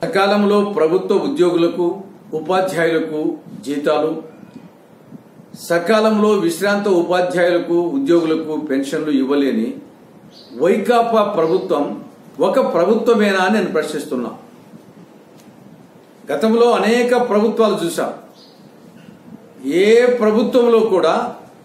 సకాలంలో ప్రభుత్వ ఉద్యోగులకు ఉపాధ్యాయులకు జీతాలు సకాలంలో విశ్రాంత ఉపాధ్యాయులకు ఉద్యోగులకు పెన్షన్లు ఇవ్వలేని వైకాపా ప్రభుత్వం ఒక ప్రభుత్వమేనా అని నేను ప్రశ్నిస్తున్నా గతంలో అనేక ప్రభుత్వాలు చూసాం ఏ ప్రభుత్వంలో కూడా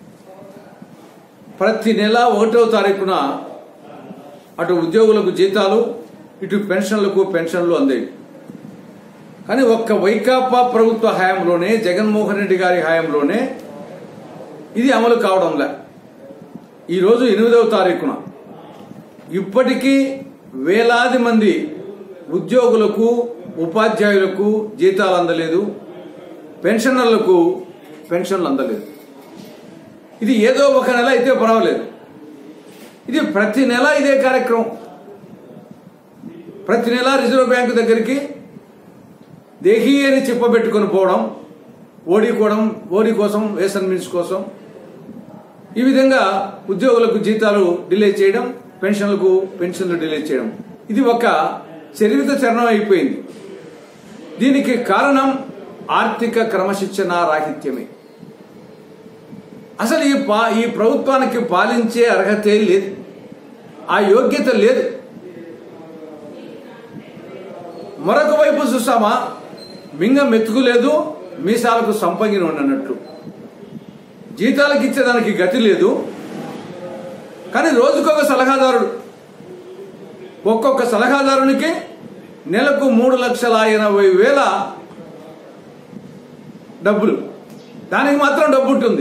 ప్రతి నెల ఒకటో తారీఖున అటు ఉద్యోగులకు జీతాలు ఇటు పెన్షన్లకు పెన్షన్లు అందేవి కానీ ఒక్క వైకాపా ప్రభుత్వ హయాంలోనే జగన్మోహన్ రెడ్డి గారి హయాంలోనే ఇది అమలు కావడంలే ఈరోజు ఎనిమిదవ తారీఖున ఇప్పటికీ వేలాది మంది ఉద్యోగులకు ఉపాధ్యాయులకు జీతాలు అందలేదు పెన్షనర్లకు పెన్షన్లు అందలేదు ఇది ఏదో ఒక నెల అయితే పర్వాలేదు ఇది ప్రతి నెల ఇదే కార్యక్రమం ప్రతి నెల రిజర్వ్ బ్యాంకు దగ్గరికి దేహీ అని చెప్పబెట్టుకొని పోవడం ఓడికోవడం ఓడి కోసం వేసన్ మిన్స్ కోసం ఈ విధంగా ఉద్యోగులకు జీతాలు డిలే చేయడం పెన్షన్లకు పెన్షన్లు డిలే చేయడం ఇది ఒక చరిత్ర చరణం అయిపోయింది దీనికి కారణం ఆర్థిక క్రమశిక్షణ రాహిత్యమే అసలు ఈ పా ఈ ప్రభుత్వానికి పాలించే అర్హతే లేదు ఆ యోగ్యత లేదు మరొక వైపు చూసామా మింగ మెతుకు లేదు మీసాలకు సంపంగిన ఉన్నట్లు జీతాలకు ఇచ్చేదానికి గతి లేదు కానీ రోజుకొక సలహాదారుడు ఒక్కొక్క సలహాదారునికి నెలకు మూడు లక్షల ఎనభై వేల డబ్బులు దానికి మాత్రం డబ్బు ఉంటుంది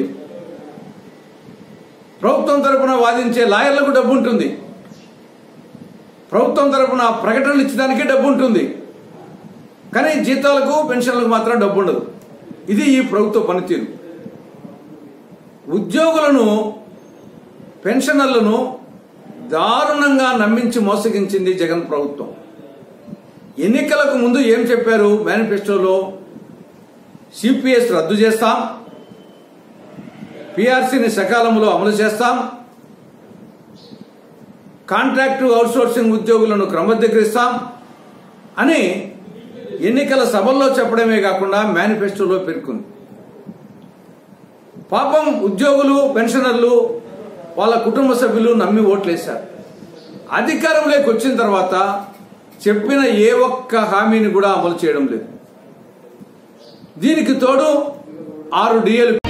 ప్రభుత్వం తరపున వాదించే లాయర్లకు డబ్బు ఉంటుంది ప్రభుత్వం తరపున ప్రకటనలు ఇచ్చడానికి డబ్బు ఉంటుంది కానీ జీతాలకు పెన్షన్లకు మాత్రం డబ్బు ఉండదు ఇది ఈ ప్రభుత్వ పనితీరు ఉద్యోగులను పెన్షనర్లను దారుణంగా నమ్మించి మోసగించింది జగన్ ప్రభుత్వం ఎన్నికలకు ముందు ఏం చెప్పారు మేనిఫెస్టోలో సిపిఎస్ రద్దు చేస్తాం పిఆర్సీని సకాలంలో అమలు చేస్తాం కాంట్రాక్టు అవుట్సోర్సింగ్ ఉద్యోగులను క్రమబద్ధీకరిస్తాం అని ఎన్నికల సభల్లో చెప్పడమే కాకుండా మేనిఫెస్టోలో పేర్కొంది పాపం ఉద్యోగులు పెన్షనర్లు వాళ్ళ కుటుంబ సభ్యులు నమ్మి ఓట్లేశారు అధికారంలోకి వచ్చిన తర్వాత చెప్పిన ఏ ఒక్క హామీని కూడా అమలు చేయడం లేదు దీనికి తోడు ఆరు డిఎల్